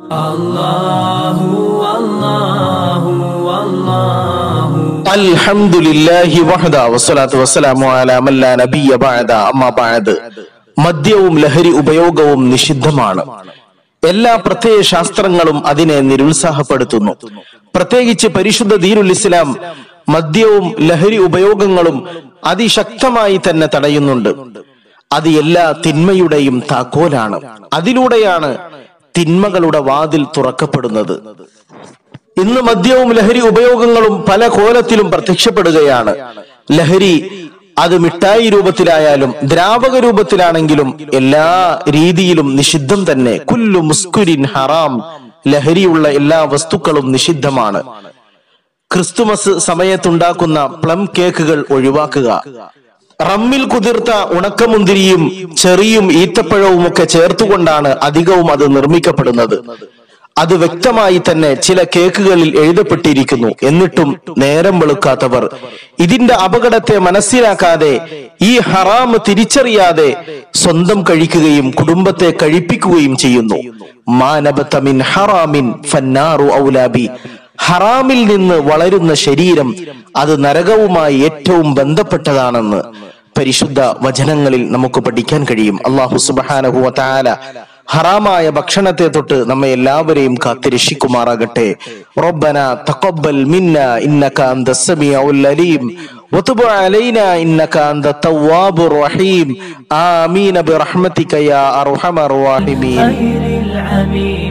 അൽഹംദുലില്ലാഹി വഹദ വസ്സലാത്തു വസ്സലാമു അലാ മല്ലാ നബിയ ബഅദ അമ്മാ ബഅദ് മദ്യവും ലഹരി ഉപയോഗവും നിഷിദ്ധമാണ് എല്ലാ പ്രത്യയ ശാസ്ത്രങ്ങളും അതിനെ നിരുത്സാഹപ്പെടുത്തുന്നു പ്രത്യേകിച്ച് പരിശുദ്ധ ദീനുൽ ഇസ്ലാം മദ്യവും ലഹരി ഉപയോഗങ്ങളും അതിശക്തമായി തന്നെ തടയുന്നുണ്ട് അത് എല്ലാ തിന്മയുടെയും താക്കോലാണ് അതിലൂടെയാണ് തിന്മകളുടെ വാതിൽ തുറക്കപ്പെടുന്നത് ഇന്ന് മദ്യവും ലഹരി ഉപയോഗങ്ങളും പല കോലത്തിലും പ്രത്യക്ഷപ്പെടുകയാണ് ലഹരി അത് മിഠായി രൂപത്തിലായാലും ദ്രാവക രൂപത്തിലാണെങ്കിലും എല്ലാ രീതിയിലും നിഷിദ്ധം തന്നെ കുല്ലു മുസ്കുരിൻ ഹറാം ലഹരിയുള്ള എല്ലാ വസ്തുക്കളും നിഷിദ്ധമാണ് ക്രിസ്തുമസ് സമയത്തുണ്ടാക്കുന്ന പ്ലം കേക്കുകൾ ഒഴിവാക്കുക റമ്മിൽ കുതിർത്ത ഉണക്കമുന്തിരിയും ചെറിയും ഈത്തപ്പഴവും ഒക്കെ ചേർത്തുകൊണ്ടാണ് അധികവും അത് നിർമ്മിക്കപ്പെടുന്നത് അത് വ്യക്തമായി തന്നെ ചില കേക്കുകളിൽ എഴുതപ്പെട്ടിരിക്കുന്നു എന്നിട്ടും നേരം വെളുക്കാത്തവർ ഇതിന്റെ അപകടത്തെ മനസ്സിലാക്കാതെ ഈ ഹറാം തിരിച്ചറിയാതെ സ്വന്തം കഴിക്കുകയും കുടുംബത്തെ കഴിപ്പിക്കുകയും ചെയ്യുന്നു മാനബത്തമിൻ ഹറാമിൻ ഫന്നാറു ഔലാബി ഹറാമിൽ നിന്ന് വളരുന്ന ശരീരം അത് നരകവുമായി ഏറ്റവും ബന്ധപ്പെട്ടതാണെന്ന് പരിശുദ്ധ വചനങ്ങളിൽ നമുക്ക് പഠിക്കാൻ കഴിയും അള്ളാഹു സുബാനഹു താല ഹറാമായ ഭക്ഷണത്തെ തൊട്ട് നമ്മെ എല്ലാവരെയും കാത്തിരക്ഷിക്കുമാറാകട്ടെ റബ്ബന തഖബ്ബൽ മിന്ന ഇന്നക അന്ത സമീഉൽ അലീം وتب علينا إنك أنت التواب الرحيم آمين برحمتك يا أرحم الراحمين خير العبيد